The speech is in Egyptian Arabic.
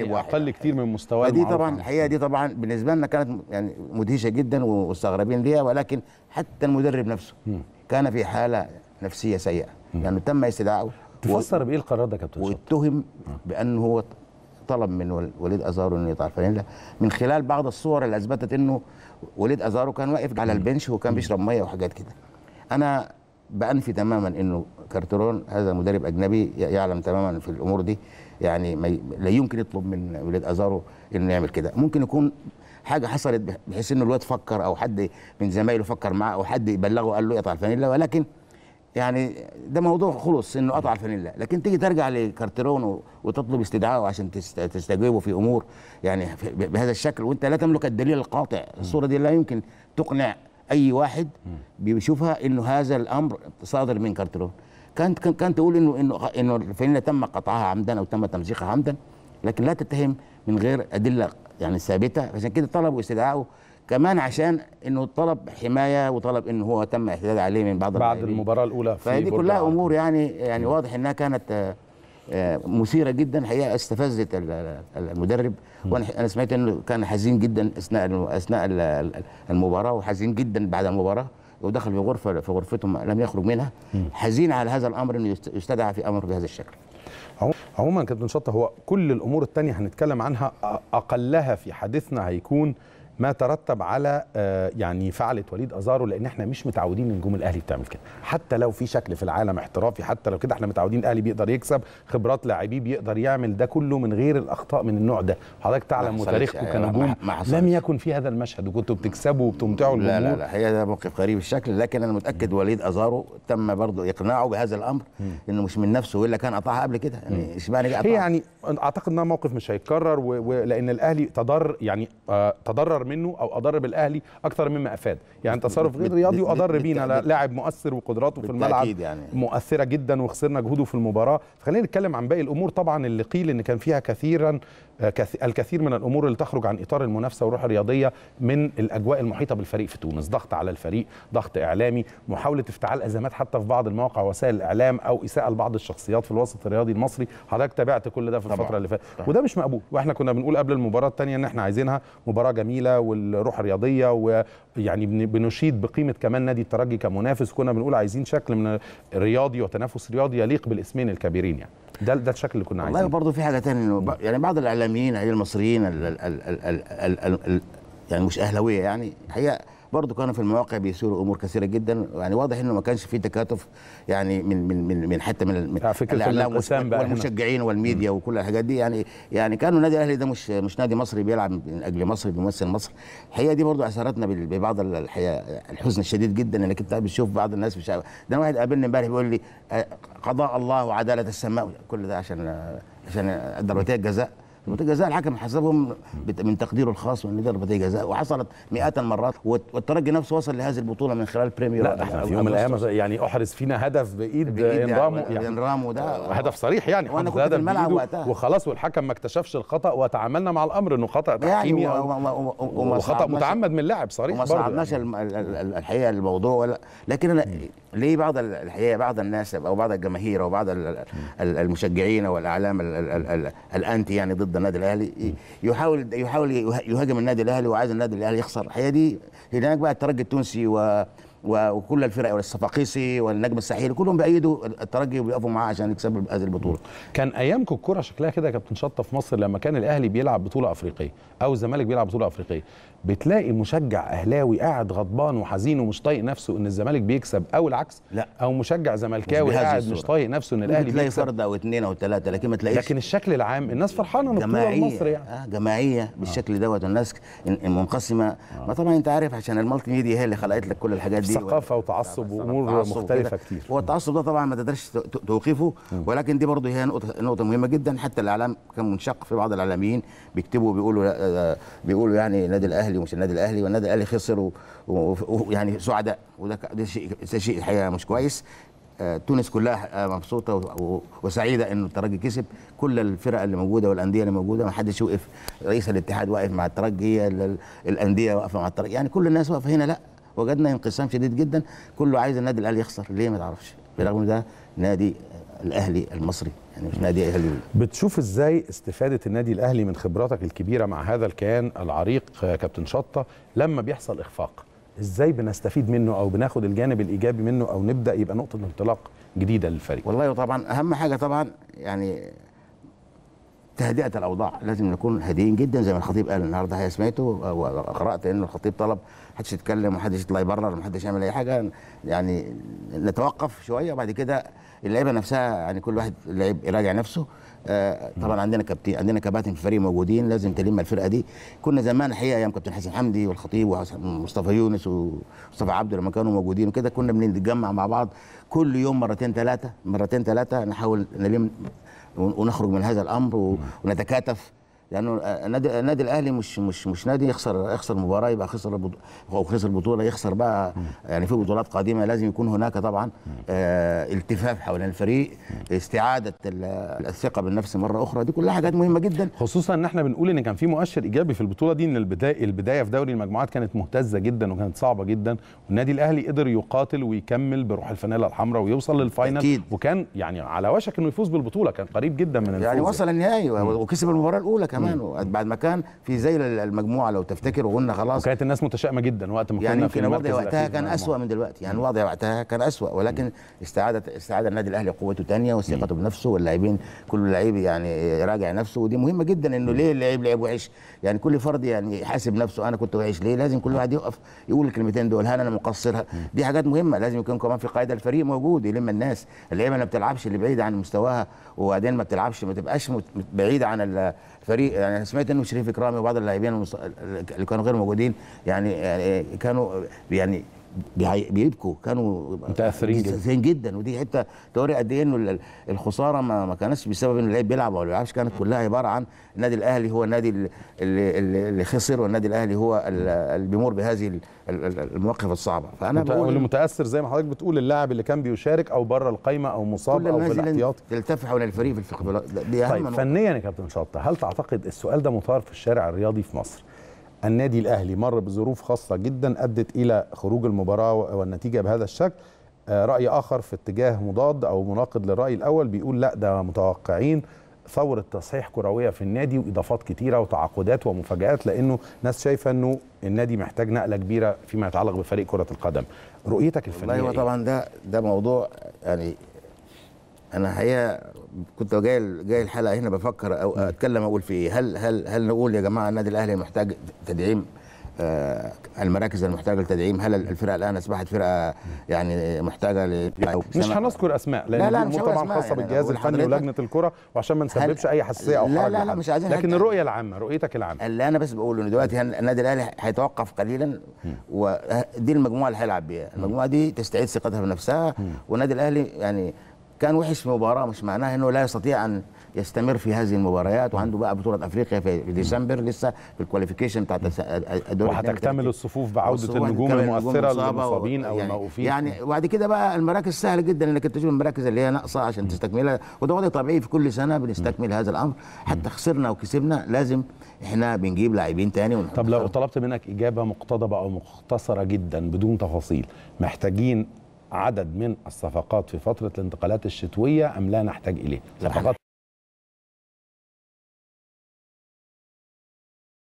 يعني اقل كتير من مستواه دي المعروف طبعا عنه. الحقيقه دي طبعا بالنسبه لنا كانت يعني مدهشه جدا ومستغربين ليها ولكن حتى المدرب نفسه كان في حاله نفسيه سيئه لانه تم استدعائه تفسر بايه القرار ده يا كابتن شطه؟ واتهم بانه هو طلب من ول- وليد ازارو انه يقطع الفانيلا من خلال بعض الصور اللي اثبتت انه وليد ازارو كان واقف على البنش وكان بيشرب ميه وحاجات كده انا بانفي تماما انه كارترون هذا مدرب اجنبي ي- يعلم تماما في الامور دي يعني ما ي- لا يمكن يطلب من وليد ازارو انه يعمل كده ممكن يكون حاجه حصلت بح- بحيث انه الواد فكر او حد من زمايله فكر معاه او حد بلغه قال له يقطع الفانيلا ولكن يعني ده موضوع خلص انه قطع الفانيلا لكن تيجي ترجع لكارتيرون و- وتطلب استدعائه عشان تست- تستجيبه في امور يعني في- ب- بهذا الشكل وانت لا تملك الدليل القاطع الصوره دي لا يمكن تقنع اي واحد بيشوفها انه هذا الامر صادر من كارتيرون كانت كان- كانت تقول انه انه انه الفانيلا تم قطعها عمدا او تم تمزيقها عمدا لكن لا تتهم من غير ادله يعني ثابته عشان كده طلبوا استدعائه كمان عشان انه طلب حمايه وطلب انه هو تم اعتداء عليه من بعض بعد اللاعبين. المباراه الاولى في فهذه برج كلها العرب. امور يعني يعني واضح انها كانت آه، آه، مثيره جدا الحقيقه استفزت ال- ال- المدرب وانا انا سمعت انه كان حزين جدا اثناء اثناء ال- ال- المباراه وحزين جدا بعد المباراه ودخل في غرفه في غرفته ما- لم يخرج منها حزين على هذا الامر انه يست- يستدعى في امر بهذا الشكل عمو- عموما كابتن شطه هو كل الامور التانية هنتكلم عنها أ- اقلها في حديثنا هيكون ما ترتب على آه، يعني فعلة وليد ازارو لان احنا مش متعودين ان نجوم الاهلي بتعمل كده حتى لو في شكل في العالم احترافي حتى لو كده احنا متعودين الاهلي بيقدر يكسب خبرات لاعبيه بيقدر يعمل ده كله من غير الاخطاء من النوع ده حضرتك تعلم حصلتش، وتاريخكم أيوة، كنجوم ما- ما حصلتش. لم يكن في هذا المشهد وكنتوا بتكسبوا وبتمتعوا لا الجمهور لا لا هي ده موقف غريب الشكل لكن انا متاكد وليد ازارو تم برضه اقناعه بهذا الامر انه مش من نفسه والا كان قطعها قبل كده يعني اشمعنى جه هي قطعها؟ يعني اعتقد انها موقف مش هيتكرر و... و... لان الاهلي تضر يعني آه تضرر منه او اضر بالاهلي اكثر مما افاد يعني تصرف غير بال- رياضي بال- واضر بينا بالتأكيد. لاعب مؤثر وقدراته في الملعب بالتأكيد يعني. مؤثره جدا وخسرنا جهوده في المباراه فخلينا نتكلم عن باقي الامور طبعا اللي قيل ان كان فيها كثيرا آه، كث- الكثير من الامور اللي تخرج عن اطار المنافسه والروح الرياضيه من الاجواء المحيطه بالفريق في تونس ضغط على الفريق ضغط اعلامي محاوله افتعال ازمات حتى في بعض المواقع وسائل الاعلام او اساءه لبعض الشخصيات في الوسط الرياضي المصري حضرتك تابعت كل ده في طبعاً. الفتره اللي فاتت وده مش مقبول واحنا كنا بنقول قبل المباراه الثانيه ان احنا عايزينها مباراه جميله والروح الرياضيه ويعني بن- بنشيد بقيمه كمان نادي الترجي كمنافس كنا بنقول عايزين شكل من رياضي وتنافس رياضي يليق بالاسمين الكبيرين يعني ده ده الشكل اللي كنا والله عايزينه برضه في حاجه ثانيه انه ب- يعني بعض الاعلاميين يعني المصريين ال ال ال ال ال ال ال يعني مش اهلاويه يعني الحقيقه برضه كانوا في المواقع بيثيروا امور كثيره جدا يعني واضح انه ما كانش في تكاتف يعني من من من, من حتى من, ال- من يعني فكرة الإعلام الانقسام بقى هنا. والمشجعين والميديا وكل الحاجات دي يعني يعني كانوا النادي الاهلي ده مش مش نادي مصري بيلعب من اجل مصر بيمثل مصر الحقيقه دي برضه اثرتنا بال- ببعض ال- الحقيقه الحزن الشديد جدا انك انت بتشوف بعض الناس مش عارف- ده واحد قابلني امبارح بيقول لي آه، قضاء الله وعداله السماء كل ده عشان آه، عشان ضربتي الجزاء ضربتي الجزاء الحكم حسبهم بت- من تقديره الخاص من ضربتي جزاء وحصلت مئات المرات والت- والترجي نفسه وصل لهذه البطوله من خلال بريمير لا ده احنا في يوم من الايام يعني احرز فينا هدف بايد انرامو يعني انرامو ده هدف صريح يعني وانا حط كنت في هدف الملعب بإيده وقتها وخلاص والحكم ما اكتشفش الخطا وتعاملنا مع الامر انه خطا يعني تحكيمي و- أو- و- و- و- وما وخطا صعبناش- متعمد من اللاعب صريح وما برضه صعبناش يعني. الم- ال- ال- الحقيقه الموضوع ولا لكن انا ليه بعض ال- الحقيقه بعض الناس او بعض الجماهير او بعض ال- ال- المشجعين والاعلام ال- ال- ال- ال- الانتي يعني ضد النادي الاهلي ي- يحاول يحاول يه- يهاجم النادي الاهلي وعايز النادي الاهلي يخسر الحقيقه دي هناك بقى الترجي التونسي و و- وكل الفرق والصفاقيسي والنجم الساحلي كلهم بيأيدوا الترجي وبيقفوا معاه عشان يكسبوا هذه البطوله كان ايامكم الكوره شكلها كده يا كابتن شطه في مصر لما كان الاهلي بيلعب بطوله افريقيه او الزمالك بيلعب بطوله افريقيه بتلاقي مشجع اهلاوي قاعد غضبان وحزين ومش طايق نفسه ان الزمالك بيكسب او العكس لا. او مشجع زملكاوي مش بهذه قاعد مش الصورة. طايق نفسه ان ممكن الاهلي تلاقي بيكسب فرد او اثنين او ثلاثه لكن ما تلاقيش لكن الشكل العام الناس فرحانه من البطوله جماعيه لمصر يعني آه جماعيه بالشكل دوت الناس ن- منقسمه ما طبعا انت عارف عشان المالتي ميديا هي اللي خلقت لك كل الحاجات دي ثقافه وتعصب وامور تعصب مختلفه وكده. كتير هو التعصب ده طبعا ما تقدرش ت- ت- توقفه ولكن دي برضه هي نقطه نقطه مهمه جدا حتى الاعلام كان منشق في بعض الاعلاميين بيكتبوا بيقولوا آه، بيقولوا يعني النادي الاهلي ومش النادي الاهلي والنادي الاهلي خسر و- و- ويعني سعداء وده ك- ده شيء ده شيء الحقيقه مش كويس آه، تونس كلها آه، مبسوطه و- و- وسعيده انه الترجي كسب كل الفرق اللي موجوده والانديه اللي موجوده ما حدش وقف رئيس الاتحاد واقف مع الترجي ال- ال- الانديه واقفه مع الترجي يعني كل الناس واقفه هنا لا وجدنا انقسام شديد جدا كله عايز النادي الاهلي يخسر ليه ما تعرفش برغم ده نادي الاهلي المصري يعني مش نادي اهلي بتشوف ازاي استفاده النادي الاهلي من خبراتك الكبيره مع هذا الكيان العريق آه، كابتن شطه لما بيحصل اخفاق ازاي بنستفيد منه او بناخد الجانب الايجابي منه او نبدا يبقى نقطه انطلاق جديده للفريق والله طبعا اهم حاجه طبعا يعني تهدئه الاوضاع لازم نكون هادئين جدا زي ما الخطيب قال النهارده هي سمعته وقرات ان الخطيب طلب محدش يتكلم ومحدش يطلع يبرر ومحدش يعمل اي حاجه يعني نتوقف شويه وبعد كده اللعيبه نفسها يعني كل واحد لعيب يراجع نفسه آه طبعا عندنا كابتن عندنا كباتن في الفريق موجودين لازم تلم الفرقه دي كنا زمان الحقيقه ايام كابتن حسن حمدي والخطيب ومصطفى يونس ومصطفى عبده لما كانوا موجودين وكده كنا بنتجمع مع بعض كل يوم مرتين ثلاثه مرتين ثلاثه نحاول نلم ونخرج من هذا الامر ونتكاتف لانه النادي النادي الاهلي مش مش مش نادي يخسر يخسر مباراه يبقى خسر او خسر بطوله يخسر بقى يعني في بطولات قادمه لازم يكون هناك طبعا آه التفاف حول الفريق استعاده الثقه بالنفس مره اخرى دي كلها حاجات مهمه جدا خصوصا ان احنا بنقول ان كان في مؤشر ايجابي في البطوله دي ان البدايه البدايه في دوري المجموعات كانت مهتزه جدا وكانت صعبه جدا والنادي الاهلي قدر يقاتل ويكمل بروح الفانيلا الحمراء ويوصل للفاينل أكيد. وكان يعني على وشك انه يفوز بالبطوله كان قريب جدا من الفوز يعني وصل النهائي وكسب المباراه الاولى كمان بعد ما كان في زي المجموعه لو تفتكر وقلنا خلاص وكانت الناس متشائمه جدا وقت ما يعني كنا في يمكن الوضع المركز وقتها الأخير كان من اسوء من دلوقتي يعني الوضع وقتها كان اسوء ولكن استعادت استعاد النادي الاهلي قوته ثانيه وثقته بنفسه واللاعبين كل لعيب يعني يراجع نفسه ودي مهمه جدا انه ليه اللعيب لعب وحش يعني كل فرد يعني يحاسب نفسه انا كنت وحش ليه لازم كل واحد يقف يقول الكلمتين دول هل انا مقصر دي حاجات مهمه لازم يكون كمان في قائد الفريق موجود يلم الناس اللعيبه اللي ما بتلعبش اللي بعيده عن مستواها وبعدين ما بتلعبش ما تبقاش مت- بعيده عن الفريق يعني أنا سمعت انه شريف اكرامي وبعض اللاعبين المص- اللي كانوا غير موجودين يعني يعني كانوا يعني بيعي- بيبكوا كانوا متأثرين جدا. متأثرين جدا ودي حته توري قد ايه انه ال- الخساره ما, ما كانتش بسبب ان اللعيب بيلعب ولا ما بيلعبش كانت كلها عباره عن النادي الاهلي هو النادي اللي, اللي, اللي خسر والنادي الاهلي هو ال- اللي بيمر بهذه ال- ال- المواقف الصعبه فانا مت- بقول واللي إن متاثر زي ما حضرتك بتقول اللاعب اللي كان بيشارك او بره القايمه او مصاب كل او الناس في اللي الاحتياط تلتف حول الفريق في الفقه دي اهم طيب نقطة. فنيا يا كابتن شطه هل تعتقد السؤال ده مثار في الشارع الرياضي في مصر النادي الاهلي مر بظروف خاصه جدا ادت الى خروج المباراه والنتيجه بهذا الشكل آه، راي اخر في اتجاه مضاد او مناقض للراي الاول بيقول لا ده متوقعين ثورة تصحيح كروية في النادي وإضافات كتيرة وتعاقدات ومفاجآت لأنه ناس شايفة أنه النادي محتاج نقلة كبيرة فيما يتعلق بفريق كرة القدم رؤيتك الفنية والله هو إيه؟ طبعا ده ده موضوع يعني انا الحقيقه كنت جاي جاي الحلقه هنا بفكر او اتكلم اقول في ايه هل هل هل نقول يا جماعه النادي الاهلي محتاج تدعيم آه المراكز المحتاجه للتدعيم هل الفرقه الان اصبحت فرقه يعني محتاجه ل مش هنذكر اسماء لان لا، لا، دي مش امور هقول طبعا أسماء، خاصه يعني بالجهاز أقول الفني لحضرتك- ولجنه الكره وعشان ما نسببش اي حساسيه او لا، حرج لا، لا، لحد. مش عايزين لكن حتى- الرؤيه العامه رؤيتك العامه اللي انا بس بقوله ان دلوقتي هن- النادي الاهلي هيتوقف قليلا ودي المجموعه اللي هيلعب بيها المجموعه دي تستعيد ثقتها بنفسها والنادي الاهلي يعني كان وحش في مباراه مش معناها انه لا يستطيع ان يستمر في هذه المباريات وعنده بقى بطوله افريقيا في في ديسمبر لسه في الكواليفيكيشن بتاعت الس- الدوري وهتكتمل الصفوف بعوده والصفوف النجوم هتكمل المؤثره المصابة و- للمصابين او يعني الموقوفين يعني وبعد كده بقى المراكز سهله جدا انك انت تشوف المراكز اللي هي ناقصه عشان تستكملها وده وضع طبيعي في كل سنه بنستكمل هذا الامر حتى خسرنا وكسبنا لازم احنا بنجيب لاعبين تاني ونحط طب لو طلبت منك اجابه مقتضبه او مختصره جدا بدون تفاصيل محتاجين عدد من الصفقات في فتره الانتقالات الشتويه ام لا نحتاج اليه لا، صفقات